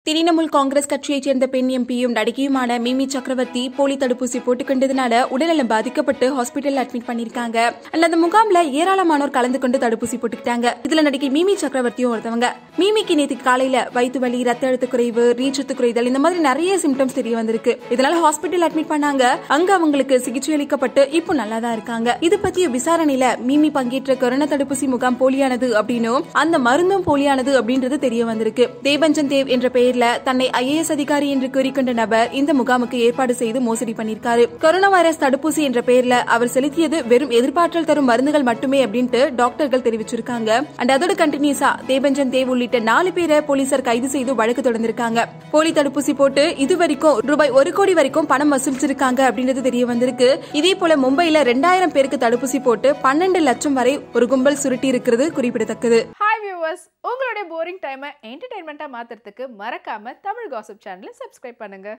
திரிணாமுல் காங்கிரஸ் கட்சியைச் சேர்ந்த பெண் எம்பியும் நடிகையுமான மிமி சக்கரவர்த்தி போலி தடுப்பூசி போட்டுக் கொண்டதுனால உடல்நலம் பாதிக்கப்பட்டு ஹாஸ்பிட்டல் அட்மிட் பண்ணிருக்காங்க அண்ட் அந்த முகாம்ல ஏராளமானோர் கலந்து கொண்டு தடுப்பூசி போட்டுக்கிட்டாங்க இதுல நடிகை மிமி சக்கரவர்த்தியும் ஒருத்தவங்க மிமிக்கு நேற்று காலையில வயிற்று வலி ரத்த அழுத்த குறைவு ரீச்சத்து குறைதல் இந்த மாதிரி நிறைய சிம்டம்ஸ் தெரிய வந்திருக்கு இதனால ஹாஸ்பிட்டல் அட்மிட் பண்ணாங்க அங்க அவங்களுக்கு சிகிச்சை அளிக்கப்பட்டு இப்போ நல்லா தான் இருக்காங்க இது பத்திய விசாரணையில மிமி பங்கேற்ற கொரோனா தடுப்பூசி முகாம் போலியானது அப்படின்னும் அந்த மருந்தும் போலியானது அப்படின்றது தெரிய வந்திருக்கு தேவஞ்சன் தேவ் என்ற பெயர்ல தன்னை ஐஏஎஸ் அதிகாரி என்று கூறிக்கொண்ட நபர் இந்த முகாமுக்கு ஏற்பாடு செய்து மோசடி பண்ணிருக்காரு கொரோனா வைரஸ் தடுப்பூசி என்ற பெயர்ல அவர் செலுத்தியது வெறும் எதிர்பார்த்தல் தரும் மருந்துகள் மட்டுமே அப்படின்ட்டு டாக்டர்கள் தெரிவிச்சிருக்காங்க அண்ட் அதோட கண்டினியூஸா தேவஞ்சன் தேவ் உள்ளிட்ட நாலு பேரை போலீசார் கைது செய்து வழக்கு தொடர்ந்திருக்காங்க போலி தடுப்பூசி போட்டு இதுவரைக்கும் ரூபாய் ஒரு கோடி வரைக்கும் பணம் வசூலிச்சிருக்காங்க அப்படின்றது தெரிய வந்திருக்கு இதே போல மும்பைல ரெண்டாயிரம் பேருக்கு தடுப்பூசி போட்டு பன்னெண்டு லட்சம் வரை ஒரு கும்பல் சுருட்டி இருக்கிறது குறிப்பிடத்தக்கது ஹாய் வியூவர்ஸ் உங்களுடைய போரிங் டைமை என்டர்டைன்மெண்ட்டாக மாற்றுறதுக்கு மறக்காம தமிழ் காசிப் சேனலை சப்ஸ்கிரைப் பண்ணுங்க